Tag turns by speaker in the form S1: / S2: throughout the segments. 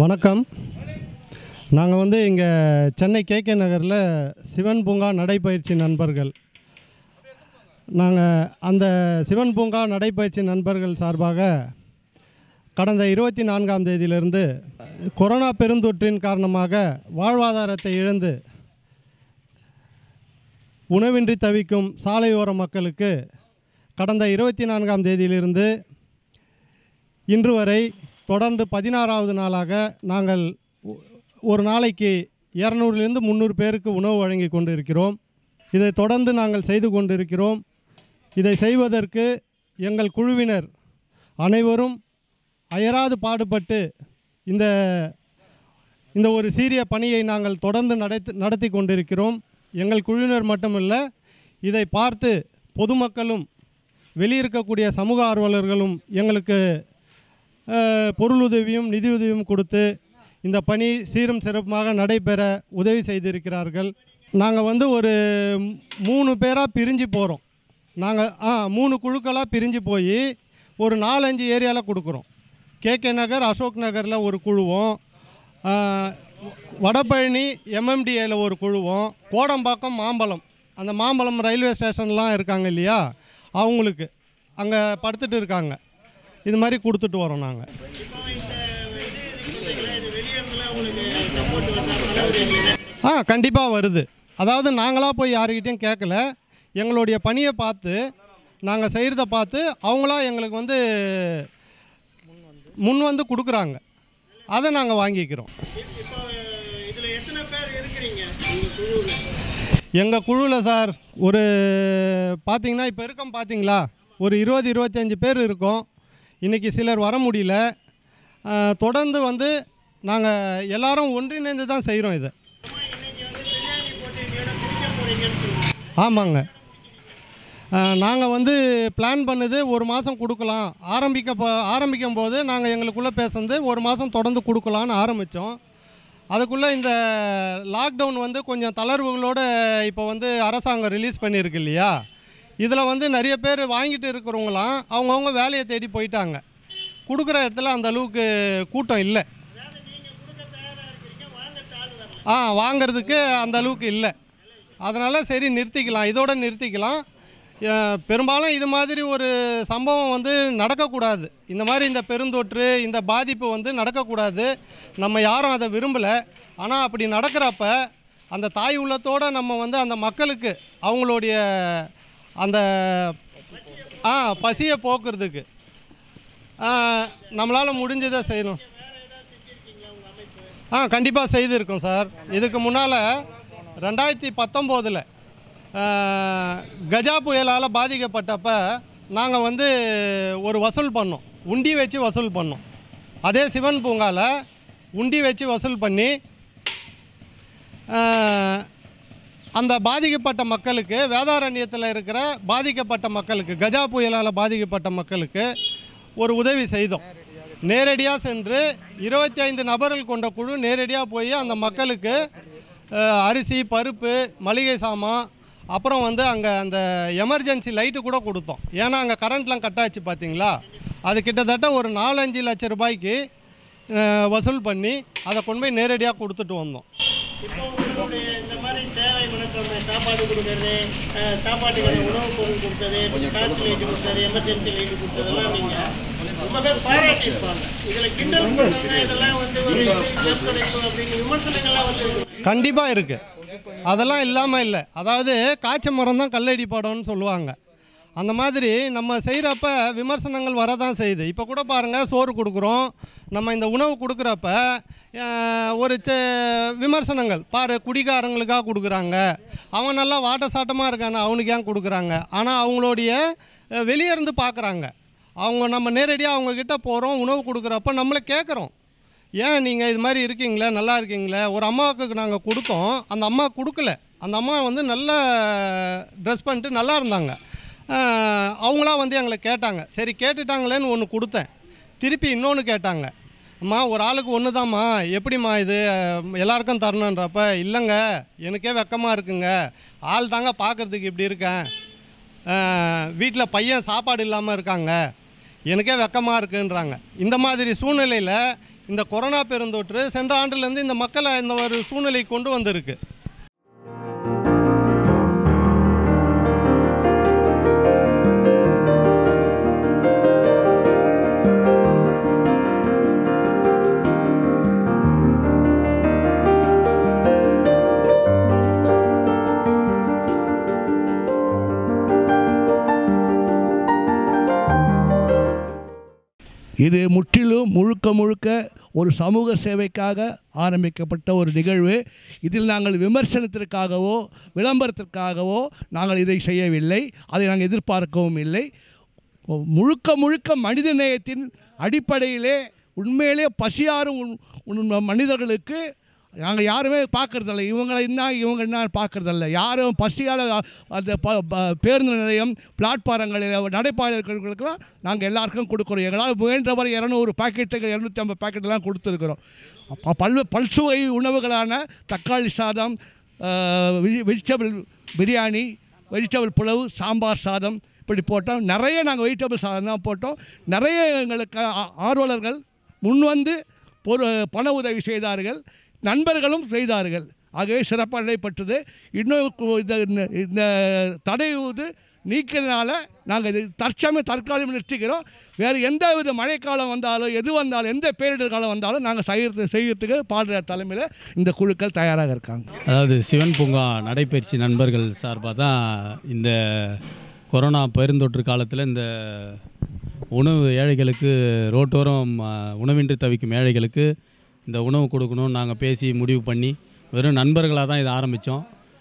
S1: வணக்கம் நாங்கள் வந்து இங்கே சென்னை கேகே நகரில் சிவன் பூங்கா நடைப்பயிற்சி நண்பர்கள் நாங்கள் அந்த சிவன் பூங்கா நடைப்பயிற்சி நண்பர்கள் சார்பாக கடந்த இருபத்தி நான்காம் தேதியிலிருந்து கொரோனா பெருந்தொற்றின் காரணமாக வாழ்வாதாரத்தை இழந்து உணவின்றி தவிக்கும் சாலையோர மக்களுக்கு கடந்த இருபத்தி நான்காம் தேதியிலிருந்து இன்று வரை தொடர்ந்து பதினாறாவது நாளாக நாங்கள் ஒ- ஒரு நாளைக்கு இரநூறுலேருந்து முந்நூறு பேருக்கு உணவு வழங்கி கொண்டு இருக்கிறோம் இதை தொடர்ந்து நாங்கள் செய்து கொண்டிருக்கிறோம் இதை செய்வதற்கு எங்கள் குழுவினர் அனைவரும் அயராது பாடுபட்டு இந்த இந்த ஒரு சீரிய பணியை நாங்கள் தொடர்ந்து நடத்தி நடத்தி கொண்டிருக்கிறோம் எங்கள் குழுவினர் மட்டுமல்ல இதை பார்த்து பொதுமக்களும் வெளியிருக்கக்கூடிய சமூக ஆர்வலர்களும் எங்களுக்கு அஹ், பொருளுதவியும் நிதியுதவியும் கொடுத்து இந்த பணி சீரும் சிறப்புமாக நடைபெற உதவி செய்திருக்கிறார்கள் நாங்கள் வந்து ஒரு மூணு பேராக பிரிஞ்சு போகிறோம் நாங்கள் ஆ மூணு குழுக்களாக பிரிஞ்சு போய் ஒரு நாலஞ்சு ஏரியாவில் கொடுக்குறோம் கேகே நகர் அசோக் நகரில் ஒரு குழுவும் ஆ, வடபழனி எம்எம்டிஏல ஒரு குழுவும் கோடம்பாக்கம் மாம்பலம் அந்த மாம்பலம் ரயில்வே ஸ்டேஷன்லாம் இருக்காங்க இல்லையா அவங்களுக்கு அங்கே படுத்துட்டு இருக்காங்க இது மாதிரி கொடுத்துட்டு வரோம் நாங்கள் ஆ கண்டிப்பாக வருது அதாவது நாங்களாக போய் யாருக்கிட்டையும் கேட்கல எங்களுடைய பணியை பார்த்து நாங்கள் செய்கிறத பார்த்து அவங்களா எங்களுக்கு வந்து முன் வந்து கொடுக்குறாங்க அதை நாங்கள் வாங்கிக்கிறோம்
S2: இப்போ இதில் எத்தனை பேர் இருக்கிறீங்க உங்கள் குழுவில்
S1: எங்கள் குழுவில் சார் ஒரு பார்த்தீங்கன்னா இப்போ இருக்கோம் பார்த்தீங்களா ஒரு இருபது இருபத்தஞ்சி பேர் இருக்கோம் இன்றைக்கி சிலர் வர முடியல ஆ, தொடர்ந்து வந்து நாங்கள் எல்லாரும் ஒன்றிணைந்து தான் செய்கிறோம் இதை
S2: இன்னைக்கு வந்து பிரியாணி போட்டிங்களோட பிடிக்க போகிறீங்கன்னு சொல்லுவாங்க
S1: ஆமாங்க நாங்கள் வந்து பிளான் பண்ணது ஒரு மாதம் கொடுக்கலாம் ஆரம்பிக்க போ ஆரம்பிக்கும் போது நாங்கள் எங்களுக்குள்ளே பேசுனது ஒரு மாதம் தொடர்ந்து கொடுக்கலான்னு ஆரம்பித்தோம் அதுக்குள்ளே இந்த லாக்டவுன் வந்து கொஞ்சம் தளர்வுகளோடு இப்போ வந்து அரசாங்கம் ரிலீஸ் பண்ணியிருக்கு இல்லையா இதில் வந்து நிறைய பேர் வாங்கிட்டு இருக்கிறவங்களாம் அவங்கவுங்க வேலையை தேடி போயிட்டாங்க கொடுக்குற இடத்துல அந்த அளவுக்கு கூட்டம் இல்லை ஆ வாங்கிறதுக்கு அந்த அளவுக்கு இல்லை அதனால் சரி நிறுத்திக்கலாம் இதோட நிறுத்திக்கலாம் அஹ், பெரும்பாலும் இது மாதிரி ஒரு சம்பவம் வந்து நடக்கக்கூடாது இந்த மாதிரி இந்த பெருந்தொற்று இந்த பாதிப்பு வந்து நடக்கக்கூடாது நம்ம யாரும் அதை விரும்பலை ஆனால் அப்படி நடக்கிறப்ப அந்த தாய் உள்ளத்தோடு நம்ம வந்து அந்த மக்களுக்கு அவங்களுடைய அந்த ஆ பசியை போக்குறதுக்கு நம்மளால் முடிஞ்சதை செய்யணும் ஆ கண்டிப்பாக செய்திருக்கோம் சார் இதுக்கு முன்னால் ரெண்டாயிரத்தி பத்தொம்போதில் கஜா புயலால் பாதிக்கப்பட்டப்ப நாங்கள் வந்து ஒரு வசூல் பண்ணோம் உண்டி வச்சு வசூல் பண்ணோம் அதே சிவன் பூங்காவில் உண்டி வச்சு வசூல் பண்ணி ஆ, அந்த பாதிக்கப்பட்ட மக்களுக்கு வேதாரண்யத்தில் இருக்கிற பாதிக்கப்பட்ட மக்களுக்கு கஜா புயலால் பாதிக்கப்பட்ட மக்களுக்கு ஒரு உதவி செய்தோம் நேரடியாக சென்று இருபத்தி ஐந்து நபர்கள் கொண்ட குழு நேரடியாக போய் அந்த மக்களுக்கு அஹ், அரிசி பருப்பு மளிகை சாமான் அப்புறம் வந்து அங்கே அந்த எமர்ஜென்சி லைட்டு கூட கொடுத்தோம் ஏன்னா அங்கே கரண்ட்லாம் கட் ஆச்சு பார்த்தீங்களா அது கிட்டத்தட்ட ஒரு நாலஞ்சு லட்ச ரூபாய்க்கு அஹ், வசூல் பண்ணி அதை கொண்டு போய் நேரடியாக கொடுத்துட்டு வந்தோம்
S2: இப்போ உங்களுடைய இந்த மாதிரி சேவை மனப்பான்மை சாப்பாடு கொடுக்கறது அஹ், சாப்பாட்டுக்கான உணவுப் பொருள் கொடுத்தது டார்ச் லைட் கொடுத்தது எமர்ஜென்சி லைட் கொடுத்ததெல்லாம் நீங்கள் ரொம்ப பேர் பாராட்டியிருப்பாங்க இதில் கிண்டல் பண்ணுறாங்க இதெல்லாம் வந்து ஒரு இது ஏற்படைப்பு அப்படின்னு விமர்சனங்கள்லாம் வந்து
S1: கண்டிப்பாக இருக்குது அதெல்லாம் இல்லாமல் இல்லை அதாவது காய்ச்ச மரம் தான் கல்லடி படம்னு சொல்லுவாங்க அந்த மாதிரி நம்ம செய்கிறப்ப விமர்சனங்கள் வரதான் செய்யுது இப்போ கூட பாருங்கள் சோறு கொடுக்குறோம் நம்ம இந்த உணவு கொடுக்குறப்ப அஹ், ஒரு செ- விமர்சனங்கள் பாரு குடிகாரங்களுக்காக கொடுக்குறாங்க அவன் நல்லா வாட்ட சாட்டமாக இருக்கானே அவனுக்கு ஏன் கொடுக்குறாங்க ஆனால் அவங்களுடைய அஹ், வெளியே இருந்து பார்க்குறாங்க அவங்க நம்ம நேரடியாக அவங்கக்கிட்ட போகிறோம் உணவு கொடுக்குறப்ப நம்மளை கேட்குறோம் ஏன் நீங்கள் இது மாதிரி இருக்கீங்களே நல்லா இருக்கீங்களே ஒரு அம்மாவுக்கு நாங்கள் கொடுத்தோம் அந்த அம்மா கொடுக்கல அந்த அம்மா வந்து நல்ல ட்ரெஸ் பண்ணிட்டு நல்லா இருந்தாங்க ஆஹ் அவங்களாம் வந்து எங்களை கேட்டாங்க சரி கேட்டுட்டாங்களேன்னு ஒன்று கொடுத்தேன் திருப்பி இன்னொன்று கேட்டாங்க அம்மா ஒரு ஆளுக்கு ஒன்று தாம்மா எப்படிம்மா இது அஹ், எல்லாருக்கும் தரணுன்றப்ப இல்லைங்க எனக்கே வெக்கமாக இருக்குங்க ஆள் தாங்க பார்க்குறதுக்கு இப்படி இருக்கேன் வீட்டில் பையன் சாப்பாடு இல்லாமல் இருக்காங்க எனக்கே வெக்கமாக இருக்குன்றாங்க இந்த மாதிரி சூழ்நிலையில் இந்த கொரோனா பெருந்தொற்று சென்ற ஆண்டிலிருந்து இந்த மக்களை இந்த ஒரு சூழ்நிலை கொண்டு வந்திருக்கு
S3: இது முற்றிலும் முழுக்க முழுக்க ஒரு சமூக சேவைக்காக ஆரம்பிக்கப்பட்ட ஒரு நிகழ்வு இதில் நாங்கள் விமர்சனத்திற்காகவோ விளம்பரத்திற்காகவோ நாங்கள் இதை செய்யவில்லை அதை நாங்கள் எதிர்பார்க்கவும் இல்லை முழுக்க முழுக்க மனித நேயத்தின் அடிப்படையிலே உண்மையிலே பசியாரும் உண்- உண் மனிதர்களுக்கு நாங்கள் யாருமே பார்க்கறதில்ல இவங்களை என்ன இவங்க என்ன பார்க்கறதில்ல யாரும் பசியால் அந்த ப ப- பேருந்து நிலையம் பிளாட்பாரங்களில் நடைபாதைகளுக்கெல்லாம் நாங்கள் எல்லாருக்கும் கொடுக்குறோம் எங்களால் முயன்றவரை இரநூறு பாக்கெட்டுகள் இரநூத்தி ஐம்பது பாக்கெட்லாம் கொடுத்துருக்குறோம் அப்ப பல் பல்சுவை உணவுகளான தக்காளி சாதம் வெஜிடபிள் பிரியாணி வெஜிடபிள் புலவு சாம்பார் சாதம் இப்படி போட்டோம் நிறைய நாங்கள் வெஜிடபிள் சாதம் தான் போட்டோம் நிறைய எங்களுக்கு ஆ- ஆர்வலர்கள் முன்வந்து பொரு பண உதவி செய்தார்கள் நண்பர்களும் செய்தார்கள் ஆகவே சிறப்பாக நடைபெற்றது இன்னும் கு- இந்த இந்த- இந்த தடை இது நீக்கிறதுனால நாங்கள் இது தற்சமயம் தற்காலிகம் நிறுத்திக்கிறோம் வேறு எந்த வித மழைக்காலம் வந்தாலும் எது வந்தாலும் எந்த பேரிடர் காலம் வந்தாலும் நாங்கள் செய்யறது செய்யறதுக்கு பாடுற தலைமையில் இந்த குழுக்கள் தயாராக இருக்காங்க
S4: அதாவது சிவன் பூங்கா நடைபயிற்சி நண்பர்கள் சார்பாக தான் இந்த கொரோனா பெருந்தொற்று காலத்தில் இந்த உணவு ஏழைகளுக்கு ரோட்டோரம் ஆ, உணவின்றி தவிக்கும் ஏழைகளுக்கு இந்த உணவு கொடுக்கணும்னு நாங்கள் பேசி முடிவு பண்ணி வெறும் நண்பர்களாக தான் இதை ஆரம்பித்தோம்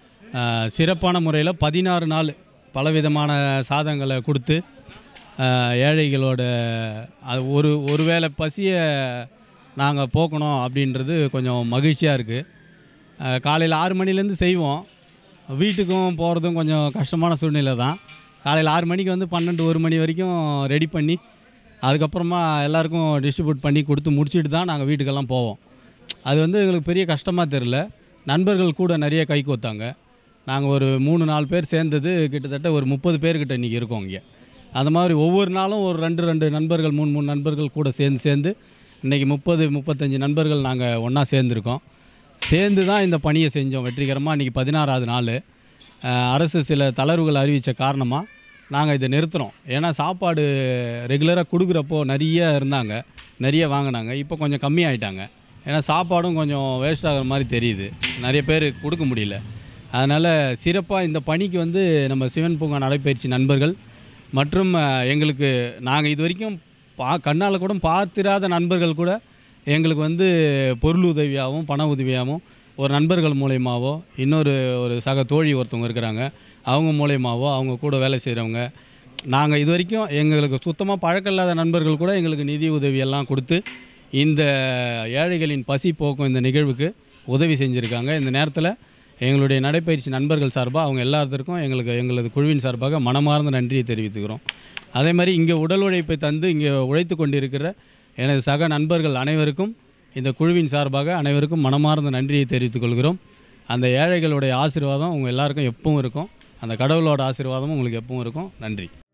S4: சிறப்பான முறையில் பதினாறு நாள் பலவிதமான சாதங்களை கொடுத்து ஆ, ஏழைகளோட அது ஒரு ஒருவேளை பசியை நாங்கள் போக்கணும் அப்படின்றது கொஞ்சம் மகிழ்ச்சியாக இருக்குது காலையில் ஆறு மணிலேருந்து செய்வோம் வீட்டுக்கும் போகிறதும் கொஞ்சம் கஷ்டமான சூழ்நிலை தான் காலையில் ஆறு மணிக்கு வந்து பன்னெண்டு ஒரு மணி வரைக்கும் ரெடி பண்ணி அதுக்கப்புறமா எல்லாருக்கும் டிஸ்ட்ரிபியூட் பண்ணி கொடுத்து முடிச்சுட்டு தான் நாங்கள் வீட்டுக்கெல்லாம் போவோம் அது வந்து எங்களுக்கு பெரிய கஷ்டமாக தெரில நண்பர்கள் கூட நிறைய கை கோத்தாங்க நாங்கள் ஒரு மூணு நாலு பேர் சேர்ந்தது கிட்டத்தட்ட ஒரு முப்பது பேர்கிட்ட இன்றைக்கி இருக்கோம் இங்கே அந்த மாதிரி ஒவ்வொரு நாளும் ஒரு ரெண்டு ரெண்டு நண்பர்கள் மூணு மூணு நண்பர்கள் கூட சேர்ந்து சேர்ந்து இன்றைக்கி முப்பது முப்பத்தஞ்சு நண்பர்கள் நாங்கள் ஒன்றா சேர்ந்துருக்கோம் சேர்ந்து தான் இந்த பணியை செஞ்சோம் வெற்றிகரமாக இன்றைக்கி பதினாறாவது நாள் அஹ், அரசு சில தளர்வுகள் அறிவித்த காரணமாக நாங்கள் இதை நிறுத்துகிறோம் ஏன்னா சாப்பாடு ரெகுலராக கொடுக்குறப்போ நிறைய இருந்தாங்க நிறைய வாங்கினாங்க இப்போ கொஞ்சம் கம்மியாயிட்டாங்க ஏன்னா சாப்பாடும் கொஞ்சம் வேஸ்ட் ஆகிற மாதிரி தெரியுது நிறைய பேர் கொடுக்க முடியல அதனால் சிறப்பாக இந்த பணிக்கு வந்து நம்ம சிவன் பூங்கா நடைபயிற்சி நண்பர்கள் மற்றும் அஹ், எங்களுக்கு நாங்கள் இது வரைக்கும் பா கண்ணால் கூட பார்த்திராத நண்பர்கள் கூட எங்களுக்கு வந்து பொருள் உதவியாகவும் பண உதவியாகவும் ஒரு நண்பர்கள் மூலயமாவோ இன்னொரு ஒரு சக தோழி ஒருத்தவங்க இருக்கிறாங்க அவங்க மூலயமாவோ அவங்க கூட வேலை செய்கிறவங்க நாங்கள் இது வரைக்கும் எங்களுக்கு சுத்தமாக பழக்கம் இல்லாத நண்பர்கள் கூட எங்களுக்கு நிதி உதவியெல்லாம் கொடுத்து இந்த ஏழைகளின் பசி போக்கும் இந்த நிகழ்வுக்கு உதவி செஞ்சுருக்காங்க இந்த நேரத்தில் எங்களுடைய நடைப்பயிற்சி நண்பர்கள் சார்பாக அவங்க எல்லாத்திற்கும் எங்களுக்கு எங்களது குழுவின் சார்பாக மனமார்ந்த நன்றியை தெரிவித்துக்கிறோம் அதே மாதிரி இங்கே உடல் உழைப்பை தந்து இங்கே உழைத்து கொண்டிருக்கிற எனது சக நண்பர்கள் அனைவருக்கும் இந்த குழுவின் சார்பாக அனைவருக்கும் மனமார்ந்த நன்றியை தெரிவித்துக் கொள்கிறோம் அந்த ஏழைகளுடைய ஆசீர்வாதம் உங்கள் எல்லாருக்கும் எப்பவும் இருக்கும் அந்த கடவுளோட ஆசீர்வாதமும் உங்களுக்கு எப்பவும் இருக்கும் நன்றி